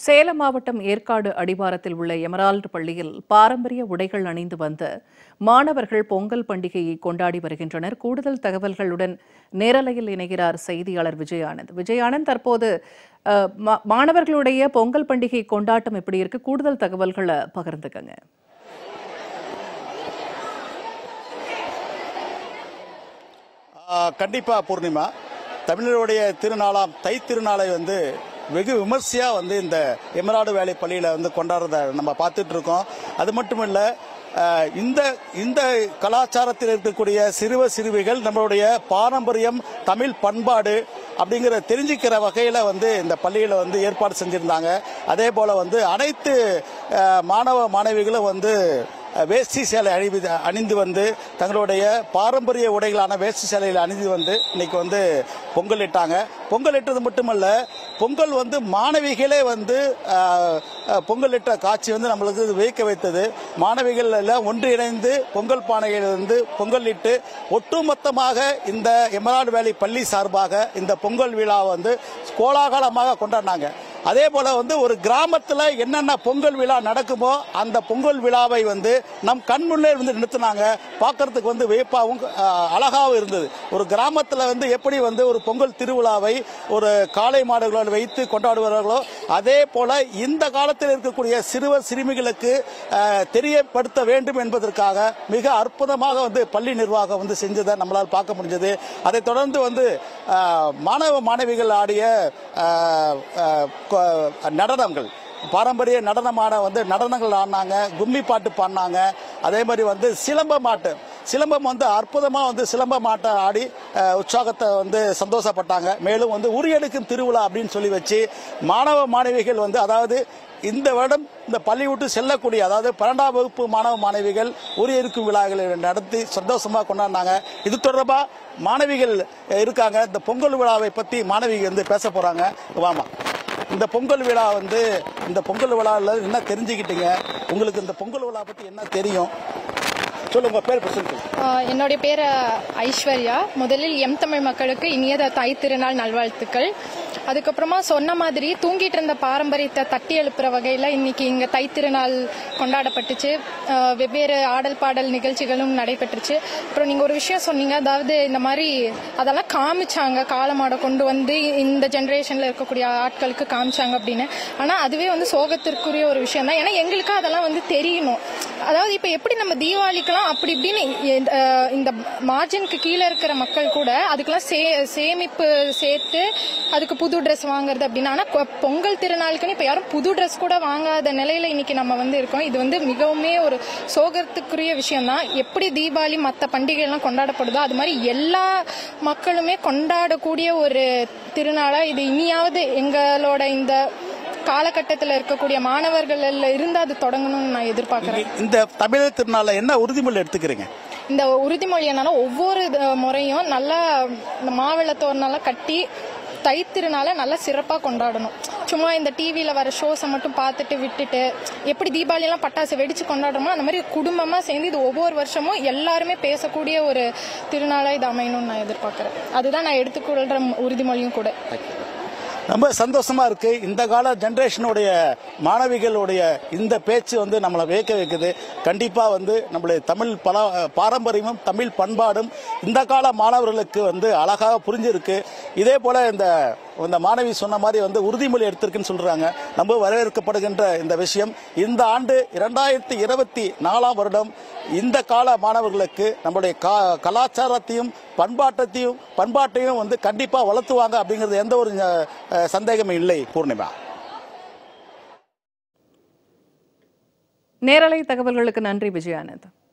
சேலம் மாவட்டம் ஏற்காடு அடிவாரத்தில் உள்ள எமரால்டு பள்ளியில் பாரம்பரிய உடைகள் அணிந்து வந்த மாணவர்கள் பொங்கல் பண்டிகையை கொண்டாடி வருகின்றனர் கூடுதல் தகவல்களுடன் நேரலையில் இணைகிறார் செய்தியாளர் விஜயானந்த் விஜயானந்த் தற்போது அஹ், மா- மாணவர்களுடைய பொங்கல் பண்டிகை கொண்டாட்டம் எப்படி இருக்கு கூடுதல் தகவல்களை பகிர்ந்துக்கங்க ஆ, கண்டிப்பா பூர்ணிமா தமிழருடைய திருநாளாம் தை திருநாளை வந்து வெகு விமர்சையா வந்து இந்த எமராடு வேலை பள்ளியில வந்து கொண்டாடுறத நம்ம பார்த்துட்டு இருக்கோம் அது மட்டும் இல்ல ஆ, இந்த இந்த கலாச்சாரத்தில் இருக்கக்கூடிய சிறுவ சிறுவிகள் நம்மளுடைய பாரம்பரியம் தமிழ் பண்பாடு அப்படிங்கிற தெரிஞ்சுக்கிற வகையில வந்து இந்த பள்ளியில வந்து ஏற்பாடு செஞ்சிருந்தாங்க அதே போல வந்து அனைத்து ஆ, மாணவ மாணவிகளும் வந்து வேஷ்டி சேலை அணிவி அணிந்து வந்து தங்களுடைய பாரம்பரிய உடைகளான வேஷ்டி சேலையில் அணிந்து வந்து இன்னைக்கு வந்து பொங்கல் இட்டாங்க பொங்கல் இட்டது மட்டுமல்ல பொங்கல் வந்து மாணவிகளே வந்து ஆஹ், ஆஹ், பொங்கல் இட்ட காட்சி வந்து நம்மளுக்கு வியக்க வைத்தது மாணவிகள் எல்லாம் ஒன்றிணைந்து பொங்கல் பானையில் வந்து பொங்கல் இட்டு ஒட்டுமொத்தமாக இந்த எமரால்டு வேலி பள்ளி சார்பாக இந்த பொங்கல் விழாவை வந்து கோலாகலமாக கொண்டாடினாங்க அதே போல வந்து ஒரு கிராமத்துல என்னென்ன பொங்கல் விழா நடக்குமோ அந்த பொங்கல் விழாவை வந்து நம் கண் முன்னே வந்து நிறுத்தினாங்க பார்க்கறதுக்கு வந்து வியப்பாகவும் அஹ், அழகாகவும் இருந்தது ஒரு கிராமத்துல வந்து எப்படி வந்து ஒரு பொங்கல் திருவிழாவை ஒரு காளை மாடுகளோடு வைத்து கொண்டாடுவார்களோ அதே போல இந்த காலத்தில் இருக்கக்கூடிய சிறுவர் சிறுமிகளுக்கு அஹ், தெரியப்படுத்த வேண்டும் என்பதற்காக மிக அற்புதமாக வந்து பள்ளி நிர்வாகம் வந்து செஞ்சதை நம்மளால் பார்க்க முடிஞ்சது அதைத் தொடர்ந்து வந்து அஹ், மாணவ மாணவிகள் ஆடிய அஹ், அஹ், கொ- நடனங்கள் பாரம்பரிய நடனமான வந்து நடனங்கள் ஆடினாங்க கும்மி பாட்டு பாடினாங்க அதே மாதிரி வந்து சிலம்பம் ஆட்டு சிலம்பம் வந்து அற்புதமா வந்து சிலம்பம் ஆட்டம் ஆடி அஹ், உற்சாகத்தை வந்து சந்தோஷப்பட்டாங்க மேலும் வந்து உரியெடுக்கும் திருவிழா அப்படின்னு சொல்லி வச்சு மாணவ மாணவிகள் வந்து அதாவது இந்த வருடம் இந்த பள்ளி விட்டு செல்லக்கூடிய அதாவது பன்னெண்டாம் வகுப்பு மாணவ மாணவிகள் உரியெடுக்கும் விழாக்களை நடத்தி சந்தோஷமா கொண்டாடினாங்க இது தொடர்பா மாணவிகள் இருக்காங்க இந்த பொங்கல் விழாவை பத்தி மாணவிகள் வந்து பேச போறாங்க வாமா இந்த பொங்கல் விழா வந்து இந்த பொங்கல் விழாவில் என்ன தெரிஞ்சுக்கிட்டீங்க உங்களுக்கு இந்த பொங்கல் விழா பத்தி என்ன தெரியும் சொல்லுங்க உங்க பேர் பிரசன்ட் ஆஹ் என்னுடைய பேர் ஐஸ்வர்யா முதலில் எம் தமிழ் மக்களுக்கு இனிய தாய் திருநாள் நல்வாழ்த்துக்கள் அதுக்கப்புறமா சொன்ன மாதிரி தூங்கிட்டு இருந்த பாரம்பரியத்தை தட்டி எழுப்புற வகையில் இன்னைக்கு இங்கே தை திருநாள் கொண்டாடப்பட்டுச்சு ஆஹ் வெவ்வேறு ஆடல் பாடல் நிகழ்ச்சிகளும் நடைபெற்றுச்சு அப்புறம் நீங்கள் ஒரு விஷயம் சொன்னீங்க அதாவது இந்த மாதிரி அதெல்லாம் காமிச்சாங்க காலமாட கொண்டு வந்து இந்த ஜென்ரேஷனில் இருக்கக்கூடிய ஆட்களுக்கு காமிச்சாங்க அப்படின்னு ஆனால் அதுவே வந்து சோகத்திற்குரிய ஒரு விஷயம் தான் ஏன்னா எங்களுக்கு அதெல்லாம் வந்து தெரியணும் அதாவது இப்போ எப்படி நம்ம தீபாவளிக்கெல்லாம் அப்படி இப்படின்னு எ- அஹ் இந்த மார்ஜினுக்கு கீழே இருக்கிற மக்கள் கூட அதுக்கெல்லாம் சே சேமிப்பு சேர்த்து அதுக்கு புது ட்ரெஸ் வாங்குறது அப்படின்னா ஆனால் கொ- பொங்கல் திருநாளுக்குன்னு இப்போ யாரும் புது ட்ரெஸ் கூட வாங்காத நிலையில இன்னைக்கு நம்ம வந்து இருக்கோம் இது வந்து மிகவுமே ஒரு சோகத்துக்குரிய விஷயம் தான் எப்படி தீபாவளி மற்ற பண்டிகைகள்லாம் கொண்டாடப்படுதோ அது மாதிரி எல்லா மக்களுமே கொண்டாடக்கூடிய ஒரு திருநாளா இது இனியாவது எங்களோட இந்த காலகட்டத்தில் இருக்கக்கூடிய மாணவர்கள் இருந்து அது தொடங்கணும்னு நான் எதிர்பார்க்கிறேன் இந்த தமிழர் திருநாள என்ன உறுதிமொழி எடுத்துக்கிறீங்க இந்த உறுதிமொழி என்னன்னா ஒவ்வொரு அஹ், முறையும் நல்லா இந்த மாவிளை தோரணெல்லாம் கட்டி தைத்திருநாள நல்லா சிறப்பாக கொண்டாடணும் சும்மா இந்த டிவியில் வர ஷோஸை மட்டும் பார்த்துட்டு விட்டுட்டு எப்படி தீபாவளியெல்லாம் பட்டாசு வெடிச்சு கொண்டாடுறோமோ அந்த மாதிரி குடும்பமாக சேர்ந்து இது ஒவ்வொரு வருஷமும் எல்லாருமே பேசக்கூடிய ஒரு திருநாளாக இது அமையணும்னு நான் எதிர்பார்க்குறேன் அதுதான் நான் எடுத்துக்கொள்கிற உறுதிமொழியும் கூட ரொம்ப சந்தோஷமா இருக்கு இந்த கால ஜெனரேஷனுடைய மாணவிகளுடைய இந்த பேச்சு வந்து நம்மளை வியக்க வைக்குது கண்டிப்பா வந்து நம்மளுடைய தமிழ் பல பாரம்பரியமும் தமிழ் பண்பாடும் இந்த கால மாணவர்களுக்கு வந்து அழகாக புரிஞ்சிருக்கு இதே போல இந்த இந்த மாணவி சொன்ன மாதிரி வந்து உறுதிமொழி எடுத்திருக்குன்னு சொல்றாங்க நம்ம வரவேற்கப்படுகின்ற இந்த விஷயம் இந்த ஆண்டு இரண்டாயிரத்தி இருபத்தி நாலாம் வருடம் இந்த கால மாணவர்களுக்கு நம்மளுடைய கா- கலாச்சாரத்தையும் பண்பாட்டத்தையும் பண்பாட்டையும் வந்து கண்டிப்பா வளர்த்துவாங்க அப்படிங்கிறது எந்த ஒரு அஹ், சந்தேகமும் இல்லை பூர்ணிமா நேரலை தகவல்களுக்கு நன்றி விஜயானந்த்